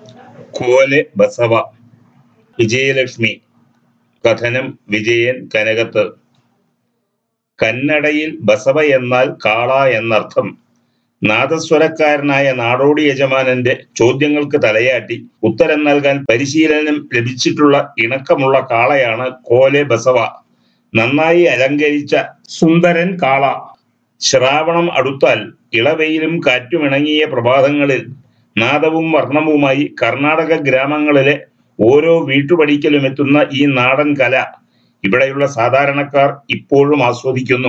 കോലെ ബസവ വിജയലക്ഷ്മി കഥനം വിജയൻ കനകത്ത് കന്നഡയിൽ ബസവ എന്നാൽ കാള എന്നർത്ഥം നാദസ്വരക്കാരനായ നാടോടി യജമാനന്റെ ചോദ്യങ്ങൾക്ക് തലയാട്ടി ഉത്തരം നൽകാൻ പരിശീലനം ലഭിച്ചിട്ടുള്ള ഇണക്കമുള്ള കാളയാണ് കോലെ ബസവ നന്നായി അലങ്കരിച്ച സുന്ദരൻ കാള ശ്രാവണം അടുത്താൽ ഇളവെയിലും കാറ്റുമിണങ്ങിയ പ്രഭാതങ്ങളിൽ നാദവും വർണ്ണവുമായി കർണാടക ഗ്രാമങ്ങളിലെ ഓരോ വീട്ടുപടിക്കലും എത്തുന്ന ഈ നാടൻ കല ഇവിടെയുള്ള സാധാരണക്കാർ ഇപ്പോഴും ആസ്വദിക്കുന്നു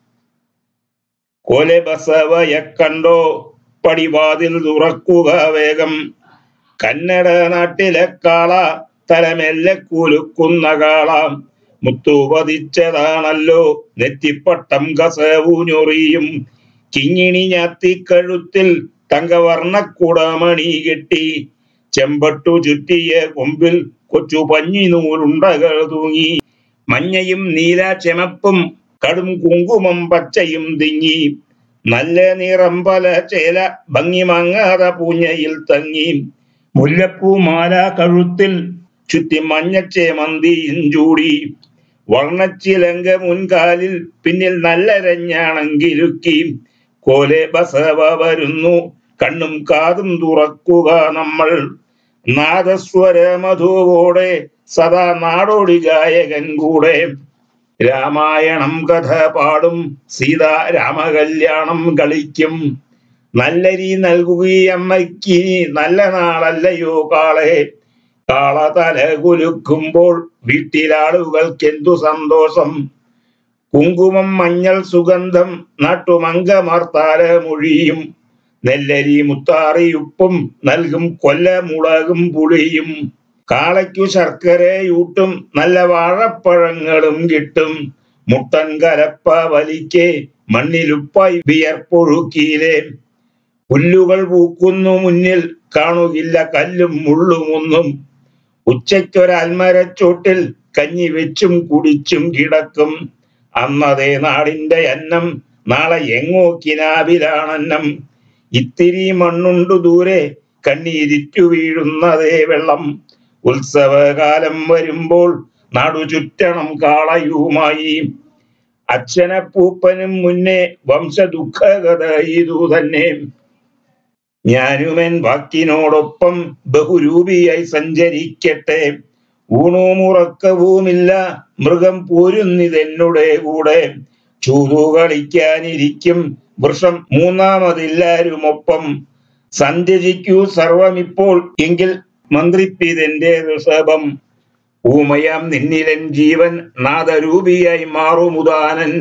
കോലെ ബസവയെ കണ്ടോ പടിവാതിൽ തുറക്കുക വേഗം കന്നഡ നാട്ടിലെ കാള തലമെല്ലെ കുലുക്കുന്ന കാള മുത്തു പതിച്ചതാണല്ലോ നെറ്റിപ്പട്ടം കസവൂഞ്ഞൊറിയും കിങ്ങിണി ഞാത്തിക്കഴുത്തിൽ തങ്കവർണ്ണക്കുടമണി കെട്ടി ചെമ്പട്ടു ചുറ്റിയ കൊമ്പിൽ കൊച്ചു പഞ്ഞി നൂലുണ്ടകൾ തൂങ്ങി മഞ്ഞയും നീല ചെമപ്പും കടും കുങ്കുമം പച്ചയും തിങ്ങി നല്ല നിറം പല ചേല ഭംഗി മങ്ങാത പൂഞ്ഞയിൽ തങ്ങി മുല്ലപ്പൂ മാല കഴുത്തിൽ ചുറ്റി മഞ്ഞച്ചേമന്തിയും ചൂടി വർണ്ണച്ചിലങ്ക മുൻകാലിൽ പിന്നിൽ നല്ല രഞ്ഞാണെങ്കിലുക്കി കോലെ ബസവ വരുന്നു കണ്ണും കാതും തുറക്കുക നമ്മൾ നാദസ്വര മധുവോടെ സദാ നാടോടി ഗായകൻ കൂടെ രാമായണം കഥ പാടും സീത രാമകല്യാണം കളിക്കും നല്ലരി നൽകുകയമ്മയ്ക്ക് നല്ല നാളല്ലയോ കാളെ കാള തല കുലുക്കുമ്പോൾ വീട്ടിലാളുകൾക്കെന്തു സന്തോഷം കുങ്കുമം മഞ്ഞൾ സുഗന്ധം നാട്ടുമങ്കമർത്താല മൊഴിയും നെല്ലരി മുത്താറിയുപ്പും നൽകും കൊല്ലമുളകും പുളിയും കാളയ്ക്കു ശർക്കരയൂട്ടും നല്ല വാഴപ്പഴങ്ങളും കിട്ടും മുട്ടൻ കലപ്പ വലിക്കെ മണ്ണിലുപ്പായി വിയർപ്പൊഴുക്കിയിലെ പുല്ലുകൾ പൂക്കുന്നു മുന്നിൽ കാണുകില്ല കല്ലും മുള്ളുമൊന്നും ഉച്ചയ്ക്കൊരൽമരച്ചോട്ടിൽ കഞ്ഞി വെച്ചും കുടിച്ചും കിടക്കും അന്നതേ നാടിന്റെ അന്നം നാളെ എങ്ങോ കിനാവിലാണന്നം ഇത്തിരി മണ്ണുണ്ടു ദൂരെ കണ്ണീരിറ്റു വീഴുന്നതേ വെള്ളം ഉത്സവകാലം വരുമ്പോൾ നാടു ചുറ്റണം കാളയുമായി അച്ഛനപ്പൂപ്പനും മുന്നേ വംശദുഃഖകഥ ഇതു തന്നെ ഞാനുമെൻ വാക്കിനോടൊപ്പം ബഹുരൂപിയായി സഞ്ചരിക്കട്ടെ ഊണുമുറക്കവുമില്ല മൃഗം പോരുന്നിതെന്നുടെ കൂടെ ചൂതു കളിക്കാനിരിക്കും വൃഷം മൂന്നാമതെല്ലാരുമൊപ്പം സന്ധ്യജിക്കൂ സർവമിപ്പോൾ എങ്കിൽ മന്ത്രിപ്പിതെന്റെ ഋഷഭം ഊമയാം നിന്നിലൻ ജീവൻ നാദരൂപിയായി മാറുമുദാനൻ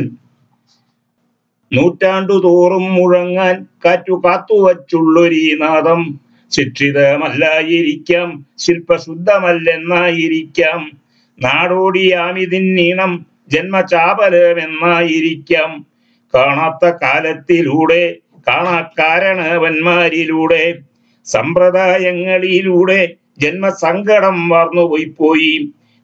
നൂറ്റാണ്ടു തോറും മുഴങ്ങാൻ കാറ്റു കാത്തുവച്ചുള്ളൊരീ നാദം ശിക്ഷിതമല്ലായിരിക്കാം ശില്പശുദ്ധമല്ലെന്നായിരിക്കാം നാടോടിയാമിതിന്നീണം ജന്മചാപലമെന്നായിരിക്കാം കാണാത്ത കാലത്തിലൂടെ കാണാക്കാരണവന്മാരിലൂടെ സമ്പ്രദായങ്ങളിലൂടെ ജന്മസങ്കടം വാർന്നുപോയി പോയി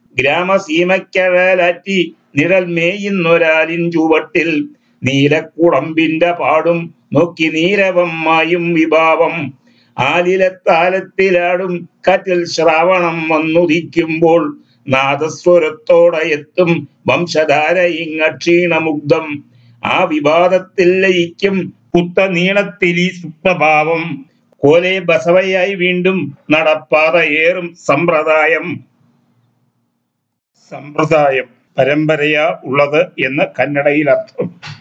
ഗ്രാമസീമയ്ക്കഴലാറ്റി നിഴൽ മേയുന്നൊരാലിൻ ചുവട്ടിൽ നീലക്കുടമ്പിന്റെ പാടും നോക്കി നീരവം മായും വിഭാവം ആലിലെ താലത്തിലാടും കാറ്റിൽ ശ്രാവണം വന്നുദിക്കുമ്പോൾ നാദസ്വരത്തോടെ എത്തും വംശധാര ഇങ്ങക്ഷീണമുഗ്ധം ആ വിവാദത്തിൽ ലയിക്കും പുത്ത നീളത്തിലി സുപ്രഭാവം കോലെ ബസവയായി വീണ്ടും നടപ്പാതയേറും സമ്പ്രദായം സമ്പ്രദായം പരമ്പരയാ ഉള്ളത് എന്ന് കന്നഡയിൽ അർത്ഥം